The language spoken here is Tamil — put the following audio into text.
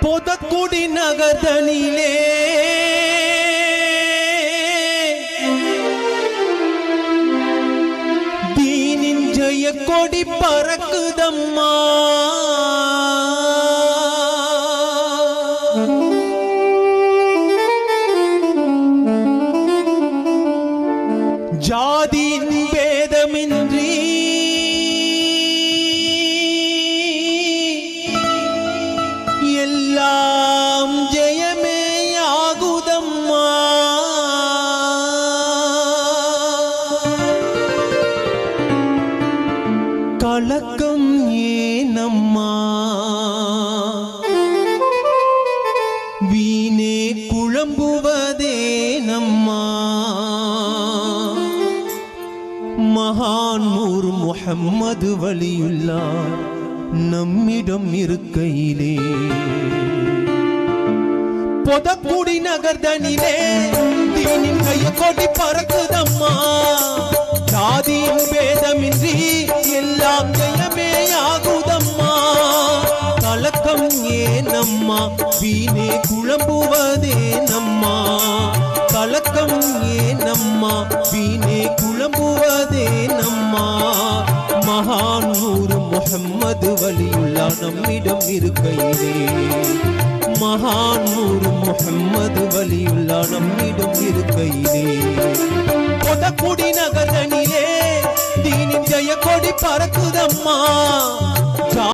பொதக்குடி நகர்தனிலே தீனின் ஜெய கொடி பறக்குதம்மா ஜாதியின் பேதமின்றி எல்லாம் ஜெயமே ஆகுதம்மா கலக்கம் ஏனம்மா வீணே குழம்புவதே நம்மா மகான்மூர் முஹம்மது வலியுல்லா நம்மிடம் இருக்கையிலே பொதக்குடி நகர்தனிலே தீனின் கைய கொடி பறக்குதம்மா ஜாதியின் பேதமின்றி எல்லாம் ஜெயமே ஆகுதம்மா கலக்கம் ஏனம்மா வீணே குழம்புவதே நம்மா கலக்கம் ஏனம்மா வீணே குழம்புவதே நம்மா மகான் நூறு முகம்மது வலியுள்ளா நம்மிடம் இருக்கையிலே மகான் நூறு முகம்மது வலியுள்ளா நம்மிடம் இருக்கையிலே பொதக்குடி நகரனிலே தீனின் ஜெய கொடி பறக்குதம்மா